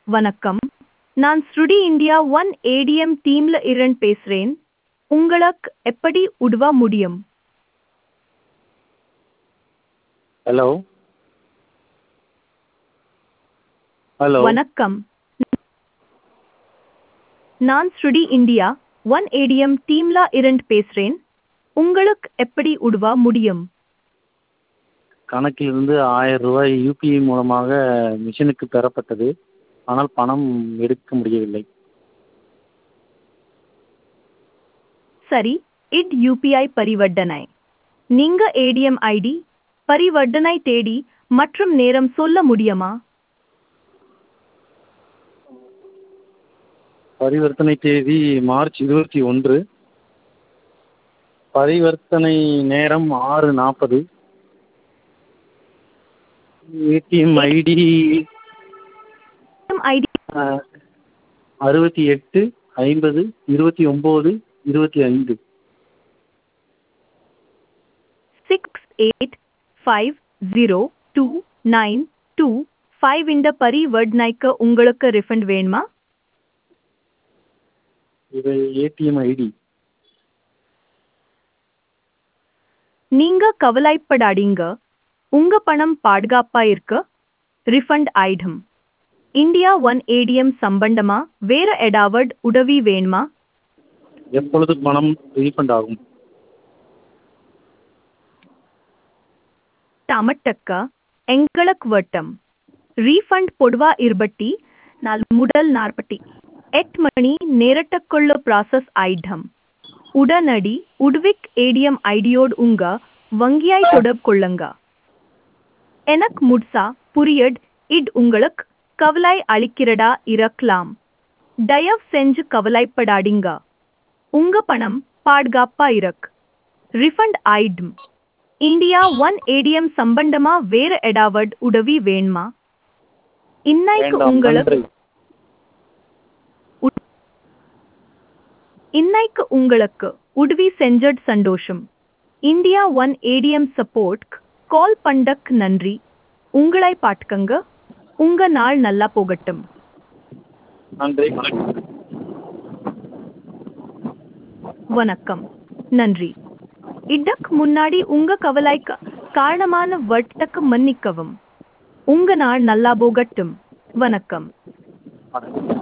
வணக்கம் நான் ஸ்ருடி இந்தியா ஒன் ஏடிஎம் டீம்ல இருந்து பேசுறேன் உங்களுக்கு எப்படி உதவ முடியும் ஹலோ ஹலோ வணக்கம் நான் ஸ்ருடி இந்தியா ஒன் ஏடிஎம் டீம்ல இருந்து பேசுறேன் உங்களுக்கு எப்படி உதவ முடியும் கணக்கிலிருந்து ஆயிரம் ரூபாய் யூபிஐ மூலமாக மிஷினுக்கு பெறப்பட்டது ஆனால் பணம் எடுக்க முடியவில்லை சரி இட் யூபிஐ பரிவர்த்தனை நீங்க ஏடிஎம் ஐடி பரிவர்த்தனை தேதி மற்றும் நேரம் சொல்ல முடியுமா பரிவர்த்தனை தேதி மார்ச் இருபத்தி ஒன்று பரிவர்த்தனை நேரம் ஆறு நாற்பது ஏடிஎம் ஐடி ஐடி அறுபத்தி எட்டு ஐம்பது இருபத்தி ஒம்பது இருபத்தி ஐந்து six eight five zero two nine two five இந்த பரிவர்த்தனைக்கு உங்களுக்கு ரிஃபண்ட் வேணுமா இது ஏடிஎம் ஐடி நீங்க கவலைப்படாதீங்க உங்க பணம் பாதுகாப்பா இருக்க ரிஃபண்ட் ஆயிடும் இந்தியா ஒன் ஏடிஎம் சம்பந்தமா வேற ஏதாவது உதவி வேணுமா எப்பொழுது பணம் ரீஃபண்ட் ஆகும் ಟಮಟಕ್ಕ ಎಂಗಳಕ್ ವಟಂ ರೀಫಂಡ್ ಪೊಡುವ ಇರ್ಬಟ್ಟಿ ನಾಲ್ ಮುಡಲ್ ನಾರ್ಪಟ್ಟಿ ಎಟ್ ಮಣಿ ನೇರಟಕ್ಕೊಳ್ಳೋ ಪ್ರಾಸೆಸ್ ಐಢಂ உடனடி உட்விக் ஏடிஎம் ஐடியோடு உங்க வங்கியாய் தொடர்பு கொள்ளுங்க எனக்கு முட்சா புரியட் இட் உங்களுக்கு கவலை அளிக்கிறதா இருக்கலாம் தயவு செஞ்சு கவலைப்படாதீங்க உங்க பணம் பாதுகாப்பா இருக்கு ரிஃபண்ட் ஆயிடும் இந்தியா ஒன் ஏடிஎம் சம்பந்தமா வேற ஏதாவது உதவி வேணுமா இன்னைக்கு வேண்டாம் உங்களுக்கு நன்றி இன்னைக்கு உங்களுக்கு உதவி செஞ்சட் சந்தோஷம் India one ATM support call பண்டக் நன்றி உங்களை பாட்டுக்கங்க உங்க நாள் நல்லா போகட்டும் நன்றி வணக்கம் வணக்கம் நன்றி இதற்கு முன்னாடி உங்க கவலைக்கு காரணமான வட்டக்கு மன்னிக்கவும் உங்க நாள் நல்லா போகட்டும் வணக்கம் வணக்கம்